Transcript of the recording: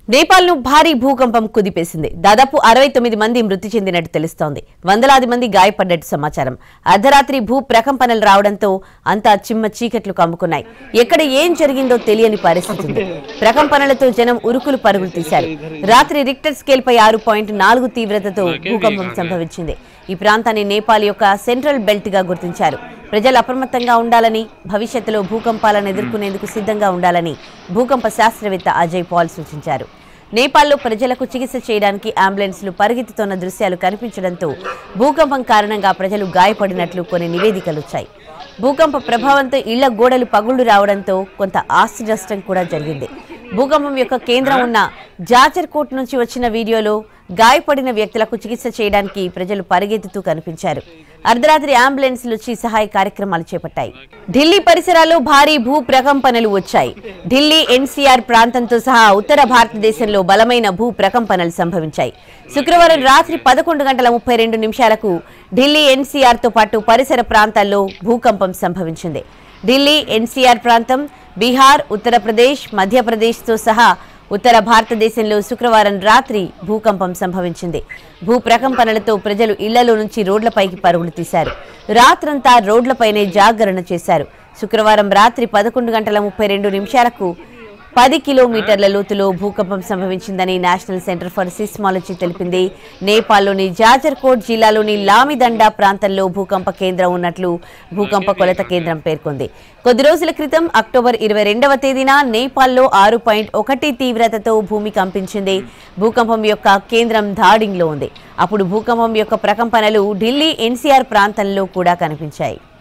నేపాల్ను భారీ భూకంపం కుదిపేసింది దాదాపు అరవై తొమ్మిది మంది మృతి చెందినట్టు తెలుస్తోంది వందలాది మంది గాయపడ్డట్టు సమాచారం అర్ధరాత్రి భూ ప్రకంపనలు రావడంతో అంతా చిమ్మ చీకట్లు కమ్ముకున్నాయి ఎక్కడ ఏం జరిగిందో తెలియని పరిస్థితి ఉంది ప్రకంపనలతో జనం ఉరుకులు పరుగులు తీశారు రాత్రి రిక్టర్ స్కేల్ పై ఆరు పాయింట్ నాలుగు తీవ్రతతో భూకంపం సంభవించింది ఈ ప్రాంతాన్ని నేపాల్ యొక్క సెంట్రల్ బెల్ట్ గా గుర్తించారు ప్రజలు అప్రమత్తంగా ఉండాలని భవిష్యత్తులో భూకంపాలను ఎదుర్కొనేందుకు సిద్ధంగా ఉండాలని భూకంప శాస్త్రవేత్త అజయ్ పాల్ సూచించారు నేపాల్లో ప్రజలకు చికిత్స చేయడానికి అంబులెన్స్లు పరిగెత్తుతున్న దృశ్యాలు కనిపించడంతో భూకంపం కారణంగా ప్రజలు గాయపడినట్లు కొన్ని నివేదికలు వచ్చాయి భూకంప ప్రభావంతో ఇళ్ల గోడలు పగుళ్లు రావడంతో కొంత ఆస్తి నష్టం కూడా జరిగింది భూకంపం యొక్క కేంద్రం ఉన్న జాచర్కోట్ నుంచి వచ్చిన వీడియోలో గాయపడిన వ్యక్తులకు చికిత్స చేయడానికి ప్రజలు పరిగెత్తుతూ కనిపించారు అర్ధరాత్రి అంబులెన్స్లు వచ్చి సహాయ కార్యక్రమాలు చేపట్టాయి ఢిల్లీ పరిసరాల్లో భారీ భూ ప్రకంపనలు వచ్చాయి ఢిల్లీ ఎన్సీఆర్ ప్రాంతంతో సహా ఉత్తర భారతదేశంలో బలమైన భూ ప్రకంపనలు సంభవించాయి శుక్రవారం రాత్రి పదకొండు గంటల ముప్పై రెండు నిమిషాలకు ఢిల్లీ ఎన్సీఆర్ తో పాటు పరిసర ప్రాంతాల్లో భూకంపం సంభవించింది ఢిల్లీ ఎన్సీఆర్ ప్రాంతం బీహార్ ఉత్తరప్రదేశ్ మధ్యప్రదేశ్తో సహా ఉత్తర భారతదేశంలో శుక్రవారం రాత్రి భూకంపం సంభవించింది భూ ప్రకంపనలతో ప్రజలు ఇళ్లలో నుంచి రోడ్లపైకి పరుగులు తీశారు రాత్రంతా రోడ్లపైనే జాగరణ చేశారు శుక్రవారం రాత్రి పదకొండు గంటల ముప్పై రెండు నిమిషాలకు పది కిలోమీటర్ల లోతులో భూకంపం సంభవించిందని నేషనల్ సెంటర్ ఫర్ సిస్మాలజీ తెలిపింది నేపాల్లోని జాజర్కోట్ జిల్లాలోని లామిదండా ప్రాంతంలో భూకంప కేంద్రం ఉన్నట్లు భూకంప కొలత కేంద్రం పేర్కొంది కొద్ది రోజుల క్రితం అక్టోబర్ ఇరవై రెండవ తేదీన నేపాల్లో ఆరు పాయింట్ ఒకటి తీవ్రతతో భూమి కంపించింది భూకంపం యొక్క కేంద్రం ధాడింగ్లో ఉంది అప్పుడు భూకంపం యొక్క ప్రకంపనలు ఢిల్లీ ఎన్సీఆర్ ప్రాంతంలో కూడా కనిపించాయి